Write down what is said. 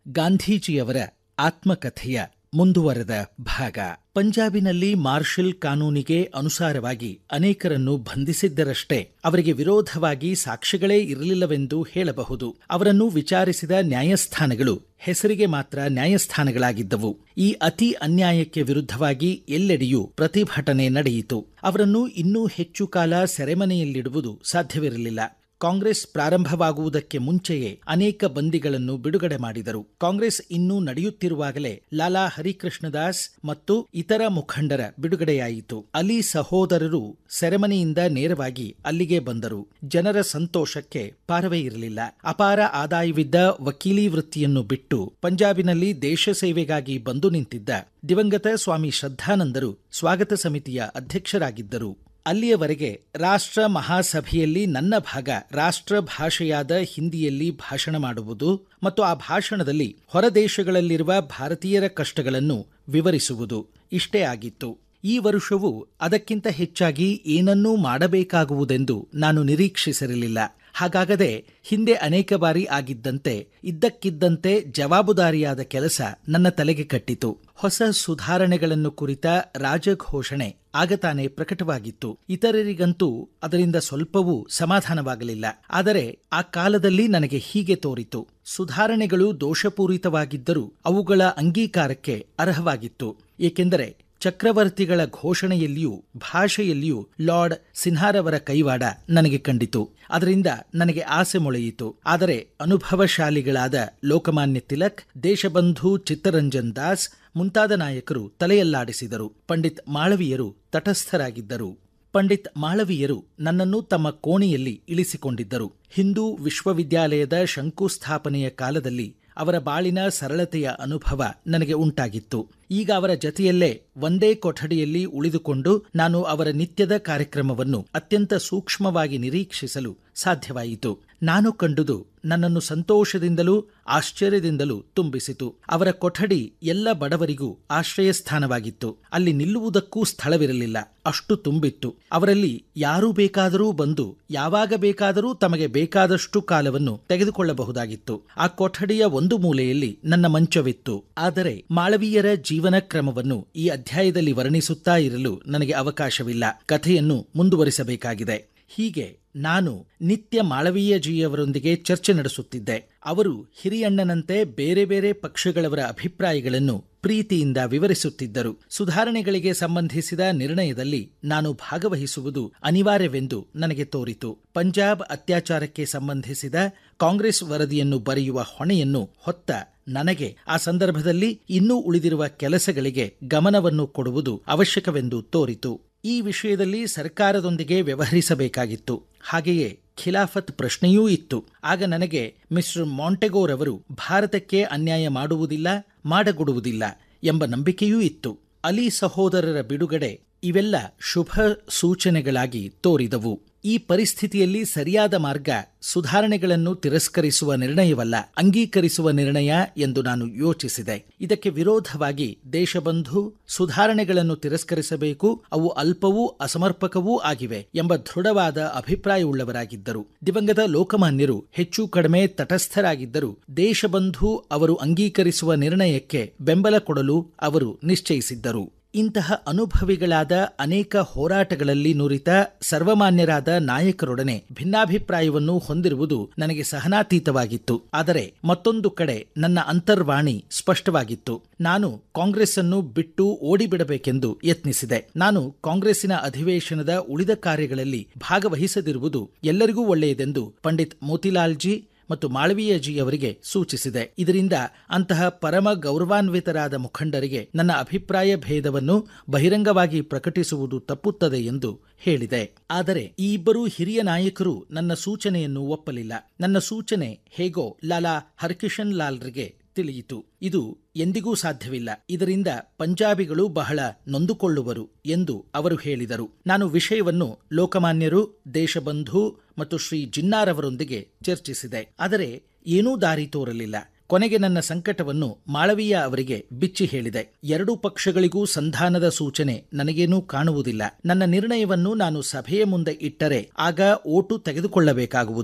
ಗಾಂಧೀಜಿಯವರ ಆತ್ಮಕಥೆಯ ಮುಂದುವರೆದ ಭಾಗ ಪಂಜಾಬಿನಲ್ಲಿ ಮಾರ್ಷಲ್ ಕಾನೂನಿಗೆ ಅನುಸಾರವಾಗಿ ಅನೇಕರನ್ನು ಬಂಧಿಸಿದ್ದರಷ್ಟೇ ಅವರಿಗೆ ವಿರೋಧವಾಗಿ ಸಾಕ್ಷ್ಯಗಳೇ ಇರಲಿಲ್ಲವೆಂದು ಹೇಳಬಹುದು ಅವರನ್ನು ವಿಚಾರಿಸಿದ ನ್ಯಾಯಸ್ಥಾನಗಳು ಹೆಸರಿಗೆ ಮಾತ್ರ ನ್ಯಾಯಸ್ಥಾನಗಳಾಗಿದ್ದವು ಈ ಅತಿ ಅನ್ಯಾಯಕ್ಕೆ ವಿರುದ್ಧವಾಗಿ ಎಲ್ಲೆಡೆಯೂ ಪ್ರತಿಭಟನೆ ನಡೆಯಿತು ಅವರನ್ನು ಇನ್ನೂ ಹೆಚ್ಚು ಕಾಲ ಸೆರೆಮನೆಯಲ್ಲಿಡುವುದು ಸಾಧ್ಯವಿರಲಿಲ್ಲ ಕಾಂಗ್ರೆಸ್ ಪ್ರಾರಂಭವಾಗುವುದಕ್ಕೆ ಮುಂಚೆಯೇ ಅನೇಕ ಬಂದಿಗಳನ್ನು ಬಿಡುಗಡೆ ಮಾಡಿದರು ಕಾಂಗ್ರೆಸ್ ಇನ್ನೂ ನಡೆಯುತ್ತಿರುವಾಗಲೇ ಲಾಲಾ ಹರಿಕೃಷ್ಣದಾಸ್ ಮತ್ತು ಇತರ ಮುಖಂಡರ ಬಿಡುಗಡೆಯಾಯಿತು ಅಲಿ ಸಹೋದರರು ಸೆರೆಮನೆಯಿಂದ ನೇರವಾಗಿ ಅಲ್ಲಿಗೆ ಬಂದರು ಜನರ ಸಂತೋಷಕ್ಕೆ ಪಾರವೇ ಇರಲಿಲ್ಲ ಅಪಾರ ಆದಾಯವಿದ್ದ ವಕೀಲಿ ವೃತ್ತಿಯನ್ನು ಬಿಟ್ಟು ಪಂಜಾಬಿನಲ್ಲಿ ದೇಶ ಸೇವೆಗಾಗಿ ಬಂದು ನಿಂತಿದ್ದ ದಿವಂಗತ ಸ್ವಾಮಿ ಶ್ರದ್ಧಾನಂದರು ಸ್ವಾಗತ ಸಮಿತಿಯ ಅಧ್ಯಕ್ಷರಾಗಿದ್ದರು ಅಲ್ಲಿಯವರೆಗೆ ರಾಷ್ಟ್ರ ಮಹಾಸಭೆಯಲ್ಲಿ ನನ್ನ ಭಾಗ ರಾಷ್ಟ್ರ ಭಾಷೆಯಾದ ಹಿಂದಿಯಲ್ಲಿ ಭಾಷಣ ಮಾಡುವುದು ಮತ್ತು ಆ ಭಾಷಣದಲ್ಲಿ ಹೊರದೇಶಗಳಲ್ಲಿರುವ ಭಾರತೀಯರ ಕಷ್ಟಗಳನ್ನು ವಿವರಿಸುವುದು ಇಷ್ಟೇ ಆಗಿತ್ತು ಈ ವರ್ಷವೂ ಅದಕ್ಕಿಂತ ಹೆಚ್ಚಾಗಿ ಏನನ್ನೂ ಮಾಡಬೇಕಾಗುವುದೆಂದು ನಾನು ನಿರೀಕ್ಷಿಸಿರಲಿಲ್ಲ ಹಾಗಾಗದೆ ಹಿಂದೆ ಅನೇಕ ಬಾರಿ ಆಗಿದ್ದಂತೆ ಇದ್ದಕ್ಕಿದ್ದಂತೆ ಜವಾಬುದಾರಿಯಾದ ಕೆಲಸ ನನ್ನ ತಲೆಗೆ ಕಟ್ಟಿತು ಹೊಸ ಸುಧಾರಣೆಗಳನ್ನು ಕುರಿತ ರಾಜಘೋಷಣೆ ಆಗತಾನೆ ಪ್ರಕಟವಾಗಿತ್ತು ಇತರರಿಗಂತೂ ಅದರಿಂದ ಸ್ವಲ್ಪವೂ ಸಮಾಧಾನವಾಗಲಿಲ್ಲ ಆದರೆ ಆ ಕಾಲದಲ್ಲಿ ನನಗೆ ಹೀಗೆ ತೋರಿತು ಸುಧಾರಣೆಗಳು ದೋಷಪೂರಿತವಾಗಿದ್ದರೂ ಅವುಗಳ ಅಂಗೀಕಾರಕ್ಕೆ ಅರ್ಹವಾಗಿತ್ತು ಏಕೆಂದರೆ ಚಕ್ರವರ್ತಿಗಳ ಘೋಷಣೆಯಲ್ಲಿಯೂ ಭಾಷೆಯಲ್ಲಿಯೂ ಲಾರ್ಡ್ ಸಿನ್ಹಾರವರ ಕೈವಾಡ ನನಗೆ ಕಂಡಿತು ಅದರಿಂದ ನನಗೆ ಆಸೆ ಮೊಳೆಯಿತು ಆದರೆ ಅನುಭವಶಾಲಿಗಳಾದ ಲೋಕಮಾನ್ಯ ತಿಲಕ್ ದೇಶಬಂಧು ಚಿತ್ತರಂಜನ್ ದಾಸ್ ಮುಂತಾದ ನಾಯಕರು ತಲೆಯಲ್ಲಾಡಿಸಿದರು ಪಂಡಿತ್ ಮಾಳವೀಯರು ತಟಸ್ಥರಾಗಿದ್ದರು ಪಂಡಿತ್ ಮಾಳವೀಯರು ನನ್ನನ್ನು ತಮ್ಮ ಕೋಣೆಯಲ್ಲಿ ಇಳಿಸಿಕೊಂಡಿದ್ದರು ಹಿಂದೂ ವಿಶ್ವವಿದ್ಯಾಲಯದ ಶಂಕುಸ್ಥಾಪನೆಯ ಕಾಲದಲ್ಲಿ ಅವರ ಬಾಳಿನ ಸರಳತೆಯ ಅನುಭವ ನನಗೆ ಉಂಟಾಗಿತ್ತು ಈಗ ಅವರ ಜತೆಯಲ್ಲೇ ಒಂದೇ ಕೊಠಡಿಯಲ್ಲಿ ಉಳಿದುಕೊಂಡು ನಾನು ಅವರ ನಿತ್ಯದ ಕಾರ್ಯಕ್ರಮವನ್ನು ಅತ್ಯಂತ ಸೂಕ್ಷ್ಮವಾಗಿ ನಿರೀಕ್ಷಿಸಲು ಸಾಧ್ಯವಾಯಿತು ನಾನು ಕಂಡುದು ನನ್ನನ್ನು ಸಂತೋಷದಿಂದಲೂ ಆಶ್ಚರ್ಯದಿಂದಲೂ ತುಂಬಿಸಿತು ಅವರ ಕೊಠಡಿ ಎಲ್ಲ ಬಡವರಿಗೂ ಆಶ್ರಯ ಸ್ಥಾನವಾಗಿತ್ತು ಅಲ್ಲಿ ನಿಲ್ಲುವುದಕ್ಕೂ ಸ್ಥಳವಿರಲಿಲ್ಲ ಅಷ್ಟು ತುಂಬಿತ್ತು ಅವರಲ್ಲಿ ಯಾರೂ ಬೇಕಾದರೂ ಬಂದು ಯಾವಾಗ ಬೇಕಾದರೂ ತಮಗೆ ಬೇಕಾದಷ್ಟು ಕಾಲವನ್ನು ತೆಗೆದುಕೊಳ್ಳಬಹುದಾಗಿತ್ತು ಆ ಕೊಠಡಿಯ ಒಂದು ಮೂಲೆಯಲ್ಲಿ ನನ್ನ ಮಂಚವಿತ್ತು ಆದರೆ ಮಾಳವೀಯರ ಜೀವನ ಕ್ರಮವನ್ನು ಈ ಅಧ್ಯಾಯದಲ್ಲಿ ವರ್ಣಿಸುತ್ತಾ ಇರಲು ನನಗೆ ಅವಕಾಶವಿಲ್ಲ ಕಥೆಯನ್ನು ಮುಂದುವರಿಸಬೇಕಾಗಿದೆ ಹೀಗೆ ನಾನು ನಿತ್ಯ ಮಾಳವೀಯಜಿಯವರೊಂದಿಗೆ ಚರ್ಚೆ ನಡೆಸುತ್ತಿದ್ದೆ ಅವರು ಹಿರಿಯಣ್ಣನಂತೆ ಬೇರೆ ಬೇರೆ ಪಕ್ಷಗಳವರ ಅಭಿಪ್ರಾಯಗಳನ್ನು ಪ್ರೀತಿಯಿಂದ ವಿವರಿಸುತ್ತಿದ್ದರು ಸುಧಾರಣೆಗಳಿಗೆ ಸಂಬಂಧಿಸಿದ ನಿರ್ಣಯದಲ್ಲಿ ನಾನು ಭಾಗವಹಿಸುವುದು ಅನಿವಾರ್ಯವೆಂದು ನನಗೆ ತೋರಿತು ಪಂಜಾಬ್ ಅತ್ಯಾಚಾರಕ್ಕೆ ಸಂಬಂಧಿಸಿದ ಕಾಂಗ್ರೆಸ್ ವರದಿಯನ್ನು ಬರೆಯುವ ಹೊಣೆಯನ್ನು ಹೊತ್ತ ನನಗೆ ಆ ಸಂದರ್ಭದಲ್ಲಿ ಇನ್ನೂ ಉಳಿದಿರುವ ಕೆಲಸಗಳಿಗೆ ಗಮನವನ್ನು ಕೊಡುವುದು ಅವಶ್ಯಕವೆಂದು ತೋರಿತು ಈ ವಿಷಯದಲ್ಲಿ ಸರ್ಕಾರದೊಂದಿಗೆ ವ್ಯವಹರಿಸಬೇಕಾಗಿತ್ತು ಹಾಗೆಯೇ ಖಿಲಾಫತ್ ಪ್ರಶ್ನೆಯೂ ಇತ್ತು ಆಗ ನನಗೆ ಮಿಸ್ಟರ್ ಮಾಂಟೆಗೋರ್ ಅವರು ಭಾರತಕ್ಕೆ ಅನ್ಯಾಯ ಮಾಡುವುದಿಲ್ಲ ಮಾಡಗೊಡುವುದಿಲ್ಲ ಎಂಬ ನಂಬಿಕೆಯೂ ಇತ್ತು ಅಲಿ ಸಹೋದರರ ಬಿಡುಗಡೆ ಇವೆಲ್ಲ ಶುಭ ಸೂಚನೆಗಳಾಗಿ ತೋರಿದವು ಈ ಪರಿಸ್ಥಿತಿಯಲ್ಲಿ ಸರಿಯಾದ ಮಾರ್ಗ ಸುಧಾರಣೆಗಳನ್ನು ತಿರಸ್ಕರಿಸುವ ನಿರ್ಣಯವಲ್ಲ ಅಂಗೀಕರಿಸುವ ನಿರ್ಣಯ ಎಂದು ನಾನು ಯೋಚಿಸಿದೆ ಇದಕ್ಕೆ ವಿರೋಧವಾಗಿ ದೇಶಬಂಧು ಸುಧಾರಣೆಗಳನ್ನು ತಿರಸ್ಕರಿಸಬೇಕು ಅವು ಅಲ್ಪವೂ ಅಸಮರ್ಪಕವೂ ಆಗಿವೆ ಎಂಬ ದೃಢವಾದ ಅಭಿಪ್ರಾಯವುಳ್ಳವರಾಗಿದ್ದರು ದಿವಂಗತ ಲೋಕಮಾನ್ಯರು ಹೆಚ್ಚು ಕಡಿಮೆ ತಟಸ್ಥರಾಗಿದ್ದರು ದೇಶಬಂಧು ಅವರು ಅಂಗೀಕರಿಸುವ ನಿರ್ಣಯಕ್ಕೆ ಬೆಂಬಲ ಕೊಡಲು ಅವರು ನಿಶ್ಚಯಿಸಿದ್ದರು ಇಂತಹ ಅನುಭವಿಗಳಾದ ಅನೇಕ ಹೋರಾಟಗಳಲ್ಲಿ ನುರಿತ ಸರ್ವಮಾನ್ಯರಾದ ನಾಯಕರೊಡನೆ ಭಿನ್ನಾಭಿಪ್ರಾಯವನ್ನು ಹೊಂದಿರುವುದು ನನಗೆ ಸಹನಾತೀತವಾಗಿತ್ತು ಆದರೆ ಮತ್ತೊಂದು ಕಡೆ ನನ್ನ ಅಂತರ್ವಾಣಿ ಸ್ಪಷ್ಟವಾಗಿತ್ತು ನಾನು ಕಾಂಗ್ರೆಸ್ ಅನ್ನು ಬಿಟ್ಟು ಓಡಿಬಿಡಬೇಕೆಂದು ಯತ್ನಿಸಿದೆ ನಾನು ಕಾಂಗ್ರೆಸ್ಸಿನ ಅಧಿವೇಶನದ ಉಳಿದ ಕಾರ್ಯಗಳಲ್ಲಿ ಭಾಗವಹಿಸದಿರುವುದು ಎಲ್ಲರಿಗೂ ಒಳ್ಳೆಯದೆಂದು ಪಂಡಿತ್ ಮೋತಿಲಾಲ್ಜಿ ಮತ್ತು ಮಾಳವೀಯಜಿಯವರಿಗೆ ಸೂಚಿಸಿದೆ ಇದರಿಂದ ಅಂತಹ ಪರಮ ಗೌರವಾನ್ವಿತರಾದ ಮುಖಂಡರಿಗೆ ನನ್ನ ಅಭಿಪ್ರಾಯ ಭೇದವನ್ನು ಬಹಿರಂಗವಾಗಿ ಪ್ರಕಟಿಸುವುದು ತಪ್ಪುತ್ತದೆ ಎಂದು ಹೇಳಿದೆ ಆದರೆ ಈ ಇಬ್ಬರು ಹಿರಿಯ ನಾಯಕರು ನನ್ನ ಸೂಚನೆಯನ್ನು ಒಪ್ಪಲಿಲ್ಲ ನನ್ನ ಸೂಚನೆ ಹೇಗೋ ಲಾಲಾ ಹರ್ಕಿಶನ್ ಲಾಲ್ರಿಗೆ ತಿಳಿಯಿತು ಇದು ಎಂದಿಗೂ ಸಾಧ್ಯವಿಲ್ಲ ಇದರಿಂದ ಪಂಜಾಬಿಗಳು ಬಹಳ ನೊಂದುಕೊಳ್ಳುವರು ಎಂದು ಅವರು ಹೇಳಿದರು ನಾನು ವಿಷಯವನ್ನು ಲೋಕಮಾನ್ಯರು ದೇಶಬಂಧು ಮತ್ತು ಶ್ರೀ ಜಿನ್ನಾರವರೊಂದಿಗೆ ಚರ್ಚಿಸಿದೆ ಆದರೆ ಏನೂ ದಾರಿ ತೋರಲಿಲ್ಲ ಕೊನೆಗೆ ನನ್ನ ಸಂಕಟವನ್ನು ಮಾಳವೀಯ ಅವರಿಗೆ ಬಿಚ್ಚಿ ಹೇಳಿದೆ ಎರಡೂ ಪಕ್ಷಗಳಿಗೂ ಸಂಧಾನದ ಸೂಚನೆ ನನಗೇನೂ ಕಾಣುವುದಿಲ್ಲ ನನ್ನ ನಿರ್ಣಯವನ್ನು ನಾನು ಸಭೆಯ ಮುಂದೆ ಇಟ್ಟರೆ ಆಗ ಓಟು ತೆಗೆದುಕೊಳ್ಳಬೇಕಾಗುವುದು